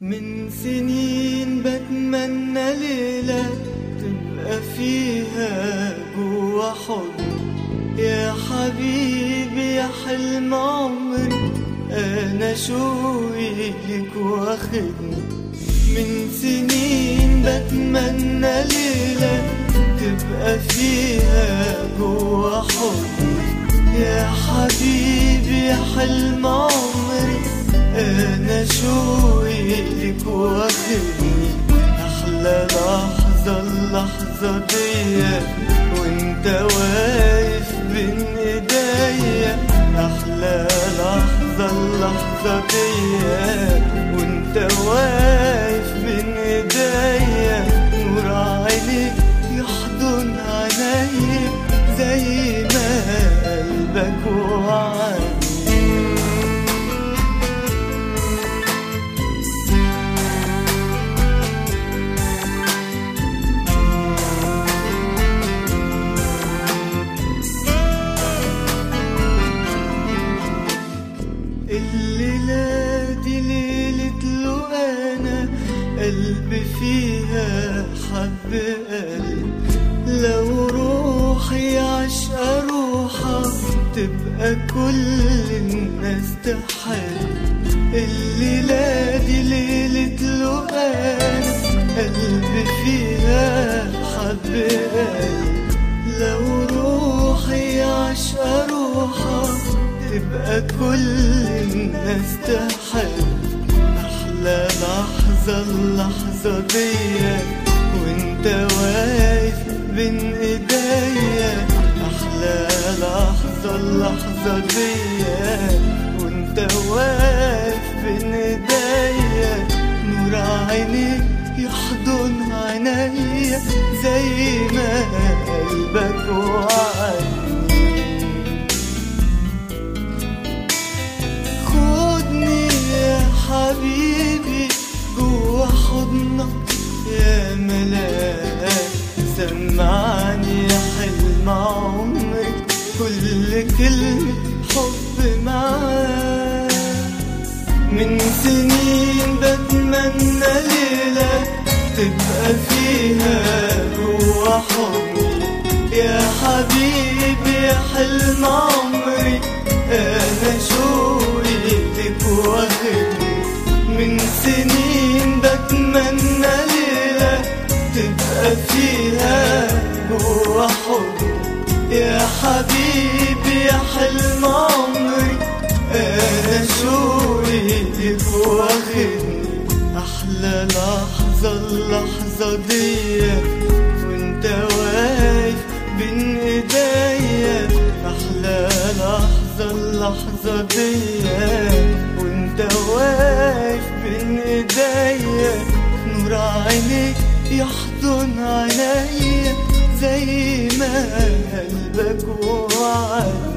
من سنين بتمنى ليلة تبقى فيها جوا حضن يا حبيبي يا حلم عمري أنا شوقي لك واخدني من سنين بتمنى ليلة تبقى فيها جوا حضن يا حبيبي يا حلم عمري أنا شوقي لك واخدني أحلى لحظة اللحظة دي وانت واقف بين ايديا أحلى لحظة اللحظة دي وانت واقف بين ايديا نور عينيك يحضن عينيا زي ما قلبك وعدني الليلة دي ليلة له أنا قلبي فيها حب قلب لو روحي عشقة روحها تبقى كل الناس تحب الليلة دي ليلة له أنا قلبي فيها حب قلب لو روحي عشقة روحها تبقى كل الناس تحب أحلى لحظة اللحظة دي وانت واقف بين ايديا أحلى لحظة اللحظة دي وانت واقف بين ايديا نور عينيك يحضن عينيا زي ما قلبك وعدني خدني يا حبيبي جوا حضنك يا ملاك سمعني يا حلم عمري كل كلمة حب معاك من سنين بتمنى ليلة تبقى فيها جوا حضني يا حبيبي يا حلم عمري أنا شوقي لك واخدني من سنين بتمنى ليلة تبقى فيها جوا حضني يا حبيبي يا حلم عمري أنا شوقي لك واخدني أحلى لحظة اللحظة دي وانت واقف بين ايديا أحلى لحظة اللحظة دي وانت واقف بين ايديا نور عينيك يحضن عينيا زي ما قلبك وعدني